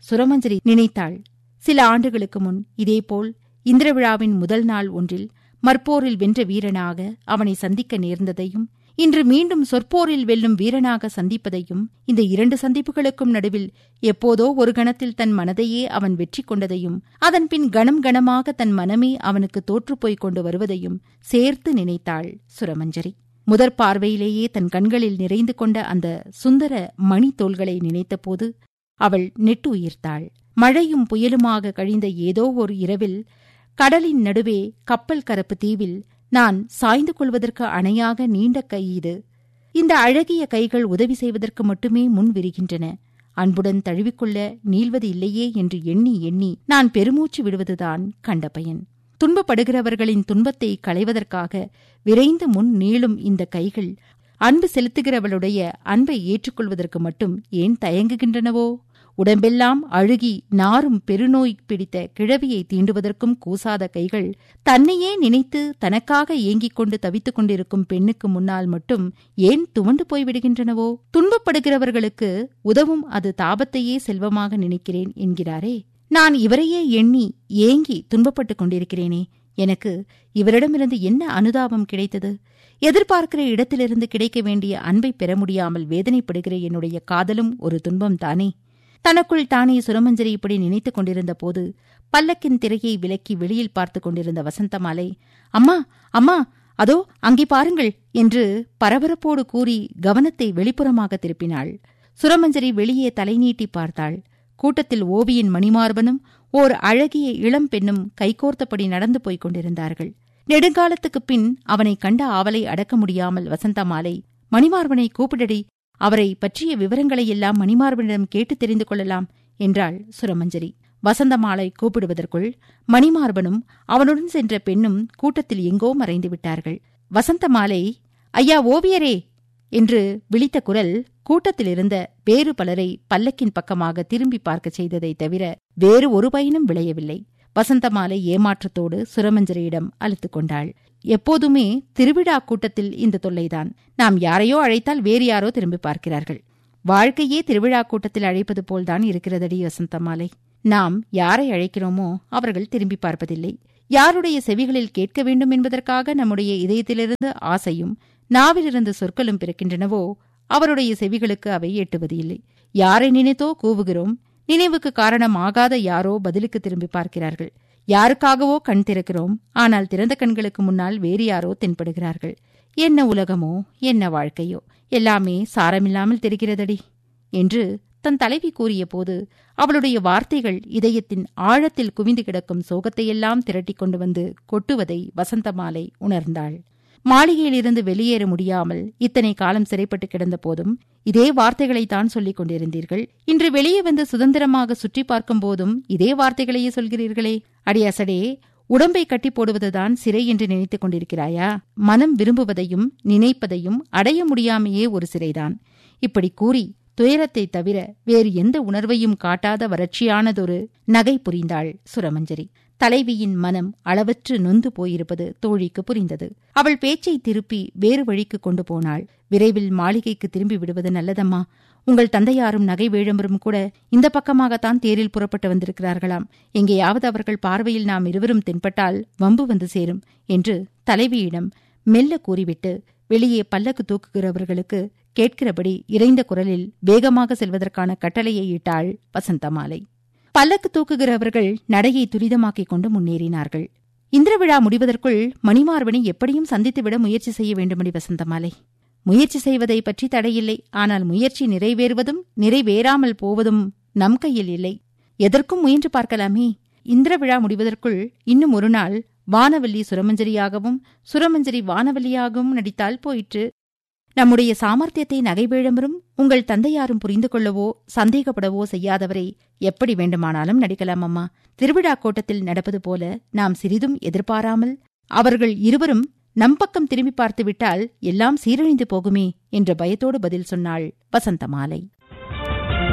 சுரமஞ்சரி நினைத்தாள் சில ஆண்டுகளுக்கு முன் இதேபோல் இந்திரவிழாவின் முதல் நாள் ஒன்றில் மற்போரில் வென்ற வீரனாக அவனை சந்திக்க நேர்ந்ததையும் இன்று மீண்டும் சொற்போரில் வெல்லும் வீரனாக சந்திப்பதையும் இந்த இரண்டு சந்திப்புகளுக்கும் நடுவில் எப்போதோ ஒரு கணத்தில் தன் மனதையே அவன் வெற்றி கொண்டதையும் அதன்பின் கணம் கணமாக தன் மனமே அவனுக்கு தோற்றுப்போய்க் கொண்டு வருவதையும் சேர்த்து நினைத்தாள் சுரமஞ்சரி முதற் பார்வையிலேயே தன் கண்களில் நிறைந்து கொண்ட அந்த சுந்தர மணி தோள்களை நினைத்தபோது அவள் நெட்டு உயிர்த்தாள் மழையும் புயலுமாக கழிந்த ஏதோ ஒரு இரவில் கடலின் நடுவே கப்பல் கரப்பு தீவில் நான் சாய்ந்து கொள்வதற்கு அணையாக நீண்ட கை இது இந்த அழகிய கைகள் உதவி செய்வதற்கு மட்டுமே முன் விரிகின்றன அன்புடன் தழுவிக்கொள்ள நீள்வது இல்லையே என்று எண்ணி எண்ணி நான் பெருமூச்சு விடுவதுதான் கண்ட பயன் துன்பப்படுகிறவர்களின் துன்பத்தை களைவதற்காக விரைந்து முன் நீளும் இந்த கைகள் அன்பு செலுத்துகிறவளுடைய அன்பை ஏற்றுக்கொள்வதற்கு மட்டும் ஏன் தயங்குகின்றனவோ உடம்பெல்லாம் அழுகி நாரும் பெருநோய் பிடித்த கிழவியை தீண்டுவதற்கும் கூசாத கைகள் தன்னையே நினைத்து தனக்காக ஏங்கிக் கொண்டு தவித்துக் கொண்டிருக்கும் பெண்ணுக்கு முன்னால் மட்டும் ஏன் துவண்டு போய்விடுகின்றனவோ துன்பப்படுகிறவர்களுக்கு உதவும் அது தாபத்தையே செல்வமாக நினைக்கிறேன் என்கிறாரே நான் இவரையே எண்ணி ஏங்கி துன்பப்பட்டுக் கொண்டிருக்கிறேனே எனக்கு இவரிடமிருந்து என்ன அனுதாபம் கிடைத்தது எதிர்பார்க்கிற இடத்திலிருந்து கிடைக்க வேண்டிய அன்பை பெற முடியாமல் வேதனைப்படுகிற என்னுடைய காதலும் ஒரு துன்பம் தானே தனக்குள் தானே சுரமஞ்சரி இப்படி நினைத்துக் கொண்டிருந்த போது பல்லக்கின் திரையை விலக்கி வெளியில் பார்த்துக் கொண்டிருந்த வசந்தமாலை அம்மா அம்மா அதோ அங்கே பாருங்கள் என்று பரபரப்போடு கூறி கவனத்தை வெளிப்புறமாக திருப்பினாள் சுரமஞ்சரி வெளியே தலை நீட்டி பார்த்தாள் கூட்டத்தில் ஓவியின் மணிமார்பனும் ஓர் அழகிய இளம் பெண்ணும் கைகோர்த்தபடி நடந்து போய்க் கொண்டிருந்தார்கள் நெடுங்காலத்துக்குப் பின் அவனை கண்ட ஆவலை அடக்க முடியாமல் வசந்தமாலை மணிமார்பனை கூப்பிடடி அவரை பற்றிய விவரங்களையெல்லாம் மணிமார்பனிடம் கேட்டு தெரிந்து கொள்ளலாம் என்றாள் சுரமஞ்சரி வசந்தமாலை கூப்பிடுவதற்குள் மணிமார்பனும் அவனுடன் சென்ற பெண்ணும் கூட்டத்தில் எங்கோ மறைந்து விட்டார்கள் வசந்தமாலை ஐயா ஓவியரே என்று விழித்த குரல் கூட்டத்திலிருந்த வேறு பலரை பல்லக்கின் பக்கமாக திரும்பி பார்க்கச் செய்ததைத் தவிர வேறு ஒரு பயனும் விளையவில்லை வசந்தமாலை ஏமாற்றத்தோடு சுரமஞ்சரியிடம் அழுத்துக் கொண்டாள் எப்போதுமே திருவிழா கூட்டத்தில் இந்த தொல்லைதான் நாம் யாரையோ அழைத்தால் வேறு யாரோ திரும்பி பார்க்கிறார்கள் வாழ்க்கையே திருவிழா கூட்டத்தில் அழைப்பது போல்தான் இருக்கிறதடி வசந்தமாலை நாம் யாரை அழைக்கிறோமோ அவர்கள் திரும்பி பார்ப்பதில்லை யாருடைய செவிகளில் கேட்க வேண்டும் என்பதற்காக நம்முடைய இதயத்திலிருந்து ஆசையும் நாவிலிருந்து சொற்களும் பிறக்கின்றனவோ அவருடைய செவிகளுக்கு அவை எட்டுவது இல்லை யாரை நினைத்தோ கூவுகிறோம் நினைவுக்கு காரணமாகாத யாரோ பதிலுக்கு திரும்பி பார்க்கிறார்கள் யாருக்காகவோ கண் திறக்கிறோம் ஆனால் திறந்த கண்களுக்கு முன்னால் வேறு யாரோ தென்படுகிறார்கள் என்ன உலகமோ என்ன வாழ்க்கையோ எல்லாமே சாரமில்லாமல் தெரிகிறதடி என்று தன் தலைவி கூறிய போது அவளுடைய வார்த்தைகள் இதயத்தின் ஆழத்தில் குவிந்து கிடக்கும் சோகத்தையெல்லாம் திரட்டிக் கொண்டு வந்து கொட்டுவதை வசந்தமாலை உணர்ந்தாள் மாளிகையிலிருந்து வெளியேற முடியாமல் இத்தனை காலம் சிறைப்பட்டு கிடந்த போதும் இதே வார்த்தைகளைத்தான் சொல்லிக் கொண்டிருந்தீர்கள் இன்று வெளியே வந்து சுதந்திரமாக சுற்றி பார்க்கும் போதும் இதே வார்த்தைகளையே சொல்கிறீர்களே அடியசடே உடம்பை கட்டி போடுவதுதான் சிறை என்று நினைத்துக் கொண்டிருக்கிறாயா மனம் விரும்புவதையும் நினைப்பதையும் அடைய முடியாமையே ஒரு சிறைதான் இப்படி கூறி துயரத்தை தவிர வேறு எந்த உணர்வையும் காட்டாத வறட்சியானதொரு நகை புரிந்தாள் சுரமஞ்சரி தலைவியின் மனம் அளவற்று நொந்து போயிருப்பது தோழிக்கு புரிந்தது அவள் பேச்சை திருப்பி வேறு வழிக்கு கொண்டு போனாள் விரைவில் மாளிகைக்கு திரும்பி விடுவது நல்லதம்மா உங்கள் தந்தையாரும் நகை வேழம்பரும் கூட இந்த பக்கமாகத்தான் தேரில் புறப்பட்டு வந்திருக்கிறார்களாம் எங்கேயாவது அவர்கள் பார்வையில் நாம் இருவரும் தென்பட்டால் வம்பு வந்து சேரும் என்று தலைவியிடம் மெல்ல கூறிவிட்டு வெளியே பல்லக்கு தூக்குகிறவர்களுக்கு கேட்கிறபடி இறைந்த குரலில் வேகமாக செல்வதற்கான கட்டளையை இட்டாள் வசந்தமாலை பல்லக்கு தூக்குகிறவர்கள் நடையை துரிதமாக்கிக் கொண்டு முன்னேறினார்கள் இந்திரவிழா முடிவதற்குள் மணிமார்பனை எப்படியும் சந்தித்துவிட முயற்சி செய்ய வேண்டுமடி வசந்தமாலை முயற்சி செய்வதை பற்றி தடையில்லை ஆனால் முயற்சி நிறைவேறுவதும் நிறைவேறாமல் போவதும் நம் கையில் இல்லை எதற்கும் முயன்று பார்க்கலாமே இந்திர விழா முடிவதற்குள் இன்னும் ஒரு நாள் வானவல்லி சுரமஞ்சரியாகவும் சுரமஞ்சரி வானவல்லியாகவும் நடித்தால் போயிற்று நம்முடைய சாமர்த்தியத்தை நகைவேழம்பரும் உங்கள் தந்தையாரும் புரிந்து கொள்ளவோ சந்தேகப்படவோ செய்யாதவரை எப்படி வேண்டுமானாலும் நடிக்கலாம் அம்மா திருவிழா கோட்டத்தில் நடப்பது போல நாம் சிறிதும் எதிர்பாராமல் அவர்கள் இருவரும் நம் பக்கம் திரும்பி பார்த்துவிட்டால் எல்லாம் சீரழிந்து போகுமே என்ற பயத்தோடு பதில் சொன்னாள் வசந்தமாலை